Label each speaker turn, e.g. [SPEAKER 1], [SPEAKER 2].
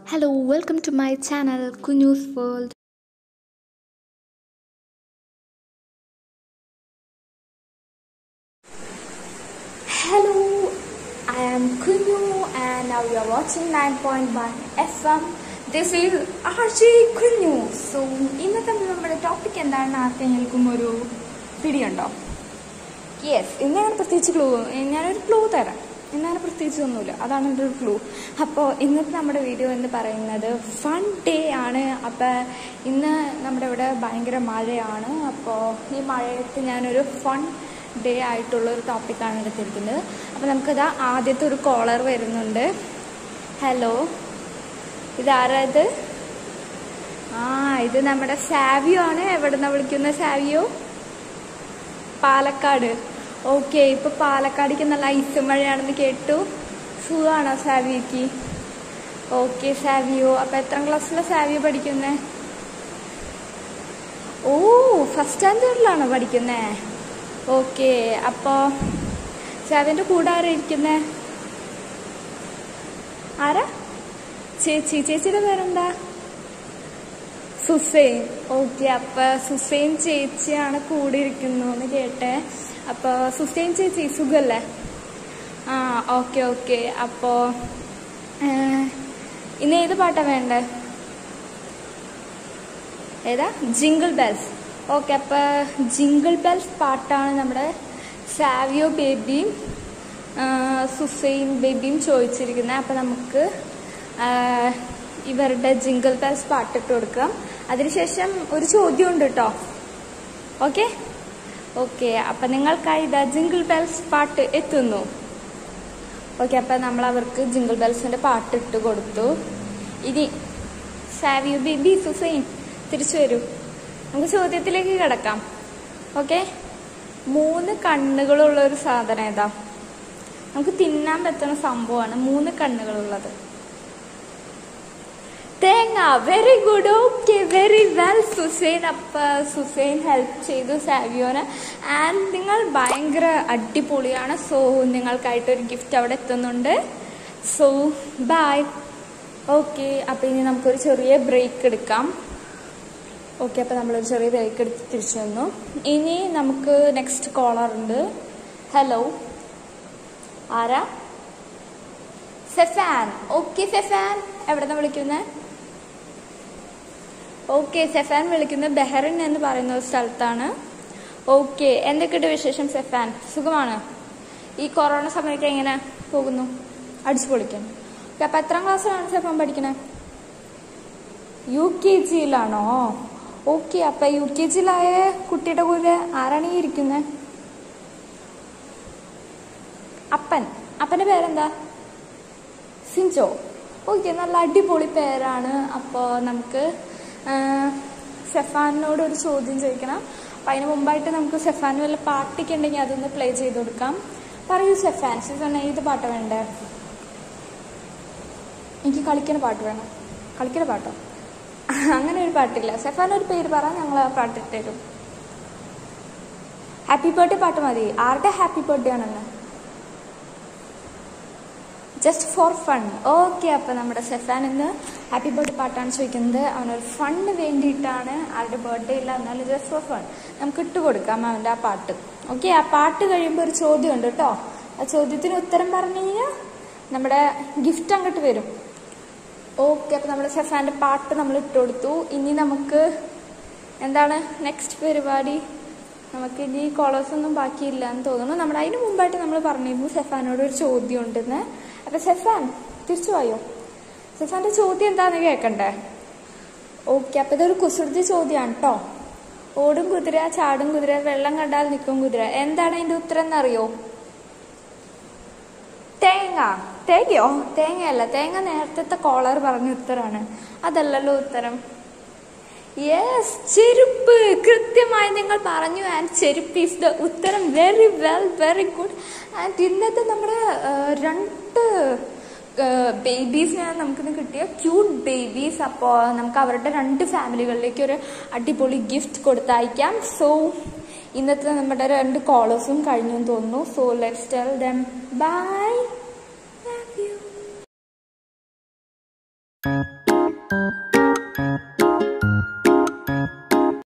[SPEAKER 1] Hello, welcome to my channel Kunyu's World. Hello, I am Kunyu and now you are watching 9.1 FM. This is RJ Kunyu. So, ഇന്നത്തെ നമ്മുടെ topic എന്താണ് ആർക്കെങ്കിലും ഒരു പിടിയുണ്ടോ yes ഇന്ന് ഞാൻ പ്രത്യേകിച്ച് ക്ലൂ ഞാനൊരു ക്ലൂ തരാം ഇന്നങ്ങനെ പ്രത്യേകിച്ച് ഒന്നുമില്ല അതാണ് എൻ്റെ ഒരു ക്ലൂ അപ്പോൾ ഇന്നത്തെ നമ്മുടെ വീഡിയോ എന്ന് പറയുന്നത് ഫൺ ഡേ ആണ് അപ്പോൾ ഇന്ന് നമ്മുടെ ഇവിടെ ഭയങ്കര മഴയാണ് അപ്പോൾ ഈ മഴയത്ത് ഞാനൊരു ഫൺ ഡേ ആയിട്ടുള്ള ഒരു ടോപ്പിക്കാണ് എടുത്തിരിക്കുന്നത് അപ്പോൾ നമുക്കിതാ ആദ്യത്തെ ഒരു കോളർ വരുന്നുണ്ട് ഹലോ ഇതാരാ ഇത് ആ ഇത് നമ്മുടെ സാവിയോ ആണ് എവിടെ നിന്നാണ് വിളിക്കുന്നത് സാവിയോ പാലക്കാട് ഓക്കെ ഇപ്പൊ പാലക്കാടിക്ക് നല്ല ഐസ് മഴയാണെന്ന് കേട്ടു സുഖമാണോ സാവിയക്ക് ഓക്കെ സാവിയോ അപ്പൊ എത്രാം ക്ലാസ്സിലെ സാവിയോ പഠിക്കുന്നേ ഓ ഫസ്റ്റ് സ്റ്റാൻഡേർഡിലാണോ പഠിക്കുന്നേ ഓക്കെ അപ്പോ സാവിന്റെ കൂടെ ആരാ ഇരിക്കുന്നേ ആരാ ചേച്ചി ചേച്ചിയുടെ പേരെന്താ സുസൈൻ ഓക്കെ അപ്പൊ സുസൈൻ ചേച്ചിയാണ് കൂടെ ഇരിക്കുന്നു എന്ന് കേട്ടെ അപ്പൊ സുസൈൻ ചേച്ചി സുഖല്ലേ ആ ഓക്കെ ഓക്കെ അപ്പോ ഏഹ്, ഇന്ന് ഏത് പാട്ടാ വേണ്ടേ ഏതാ ജിങ്കിൾ ബെൽസ് ഓക്കെ അപ്പൊ ജിങ്കിൾ ബെൽസ് പാട്ടാണ് നമ്മുടെ സാവിയോ ബേബിയും ആ, സുസൈൻ ബേബിയും ചോദിച്ചിരിക്കുന്നത് അപ്പൊ നമുക്ക് ആ, ഇവരുടെ ജിങ്കിൾ ബെൽസ് പാട്ടിട്ട് കൊടുക്കാം അതിനുശേഷം ഒരു ചോദ്യം ഉണ്ട് കേട്ടോ ഓക്കെ ഓക്കെ അപ്പൊ നിങ്ങൾക്കായി ഇതാ ജിങ്കിൾ ബെൽസ് പാട്ട് എത്തുന്നു ഓക്കെ അപ്പൊ നമ്മൾ അവർക്ക് ജിങ്കിൾ ബെൽസിന്റെ പാട്ട് ഇട്ട് കൊടുത്തു ഇനി സാവിയു ബേബി സുസൈൻ തിരിച്ചു വരൂ നമുക്ക് ചോദ്യത്തിലേക്ക് കിടക്കാം ഓക്കെ മൂന്ന് കണ്ണുകളുള്ള ഒരു സാധനം ഏതാ നമുക്ക് തിന്നാൻ പറ്റുന്ന സംഭവമാണ് മൂന്ന് കണ്ണുകളുള്ളത് തേങ്ങ very good okay very well സുസൈൻ അപ്പ സുസൈൻ ഹെൽപ്പ് ചെയ്തു സാവിയോന് ആൻഡ് നിങ്ങൾ ഭയങ്കര അടിപൊളിയാണ് സോ നിങ്ങൾക്കായിട്ട് ഒരു ഗിഫ്റ്റ് അവിടെ എത്തുന്നുണ്ട് സോ ബൈ ഓക്കെ അപ്പൊ ഇനി നമുക്കൊരു ചെറിയ ബ്രേക്ക് എടുക്കാം ഓക്കെ അപ്പൊ നമ്മളൊരു ചെറിയ ബ്രേക്ക് എടുത്ത് തിരിച്ചു വന്നു ഇനി നമുക്ക് നെക്സ്റ്റ് കോളർ ഉണ്ട് ഹലോ ആരാ സെഫാൻ ഓക്കെ സെഫാൻ എവിടെന്നാ വിളിക്കുന്നത് ഓക്കെ സെഫാൻ വിളിക്കുന്നത് ബെഹറിൻ എന്ന് പറയുന്ന ഒരു സ്ഥലത്താണ് ഓക്കെ എന്തൊക്കെയുണ്ട് വിശേഷം സെഫാൻ സുഖമാണ് ഈ കൊറോണ സമയത്ത് എങ്ങനെ പോകുന്നു അടിച്ചു പൊളിക്കാൻ ഓക്കെ അപ്പൊ എത്രാം ക്ലാസ്സിലാണ് സെഫാൻ പഠിക്കണേ യു കെ ജിയിലാണോ ഓക്കെ അപ്പൊ യു കെ ജിയിലായ കുട്ടിയുടെ കൂടെ ആരാണ് ഈ ഇരിക്കുന്നത് അപ്പൻ അപ്പന്റെ പേരെന്താ സിഞ്ചോ ഓക്കെ നല്ല അടിപൊളി പേരാണ് അപ്പോൾ നമുക്ക് ആ, ഷെഫാനിനോട് ഒരു ചോദ്യം ചോദിക്കണം അപ്പം അതിന് മുമ്പായിട്ട് നമുക്ക് ഷെഫാന് വല്ല പാട്ടൊക്കെ ഉണ്ടെങ്കിൽ അതൊന്ന് പ്ലേ ചെയ്ത് കൊടുക്കാം പറയൂ ഷെഫാൻ ഷെഫാൻ ഏത് പാട്ട് വേണ്ടേ എനിക്ക് കളിക്കുന്ന പാട്ട് വേണം കളിക്കുന്ന പാട്ടോ അങ്ങനെ ഒരു പാട്ടില്ല ഷെഫാൻ ഒരു പേര് പറ ഞങ്ങൾ ആ പാട്ടിട്ട് തരും ഹാപ്പി ബർത്ത്ഡേ പാട്ട് മതി ആരുടെ ഹാപ്പി ബർത്ത്ഡേ ആണെന്ന് ജസ്റ്റ് ഫോർ ഫൺ ഓക്കെ അപ്പൊ നമ്മുടെ സെഫാൻ ഇന്ന് ഹാപ്പി ബർത്ത്ഡേ പാട്ടാണ് ചോദിക്കുന്നത് അവനൊരു ഫണ്ണിന് വേണ്ടിയിട്ടാണ് ആരുടെ ബർത്ത്ഡേ ഇല്ല എന്നാലും ജസ്റ്റ് ഫോർ ഫൺ നമുക്ക് ഇട്ട് കൊടുക്കാം അവന്റെ ആ പാട്ട് ഓക്കെ ആ പാട്ട് കഴിയുമ്പോൾ ഒരു ചോദ്യം ഉണ്ട് കേട്ടോ ആ ചോദ്യത്തിന് ഉത്തരം പറഞ്ഞു കഴിഞ്ഞാൽ നമ്മുടെ ഗിഫ്റ്റ് അങ്ങോട്ട് വരും ഓക്കെ അപ്പൊ നമ്മുടെ സെഫാന്റെ പാട്ട് നമ്മൾ ഇട്ട് കൊടുത്തു ഇനി നമുക്ക് എന്താണ് നെക്സ്റ്റ് പരിപാടി നമുക്ക് ഇനി കോളേഴ്സ് ഒന്നും ബാക്കിയില്ല എന്ന് തോന്നുന്നു നമ്മുടെ അതിന് മുമ്പായിട്ട് നമ്മൾ പറഞ്ഞിരുന്നു സെഫാനോട് ഒരു ചോദ്യം ഉണ്ടെന്ന് അപ്പൊ സെഫാൻ തിരിച്ചു പോയോ സെഫാന്റെ ചോദ്യം എന്താന്ന് കേക്കണ്ടേ ഓക്കെ അപ്പൊ ഇതൊരു കുസൃതി ചോദ്യമാണ് കേട്ടോ ഓടും കുതിര ചാടും കുതിര വെള്ളം കണ്ടാൽ നിൽക്കും കുതിര എന്താണ് അതിന്റെ ഉത്തരം എന്നറിയോ തേങ്ങ തേങ്ങയോ തേങ്ങയല്ല തേങ്ങ നേരത്തെ കോളർ പറഞ്ഞ ഉത്തരാണ് അതല്ലല്ലോ ഉത്തരം യെസ് ചെരുപ്പ് കൃത്യമായി നിങ്ങൾ പറഞ്ഞു ആൻഡ് ചെരുപ്പ് ഈസ് ദ ഉത്തരം very well very good and ഇന്നത്തെ നമ്മുടെ ആ, രണ്ട് ബേബീസിനാണ് നമുക്കിന്ന് കിട്ടിയ ക്യൂട്ട് ബേബീസ് അപ്പോൾ നമുക്ക് അവരുടെ രണ്ട് ഫാമിലികളിലേക്ക് ഒരു അടിപൊളി ഗിഫ്റ്റ് കൊടുത്തയക്കാം സോ ഇന്നത്തെ നമ്മുടെ രണ്ട് കോളേഴ്സും കഴിഞ്ഞു എന്ന് തോന്നുന്നു so let's tell them bye
[SPEAKER 2] Thank you.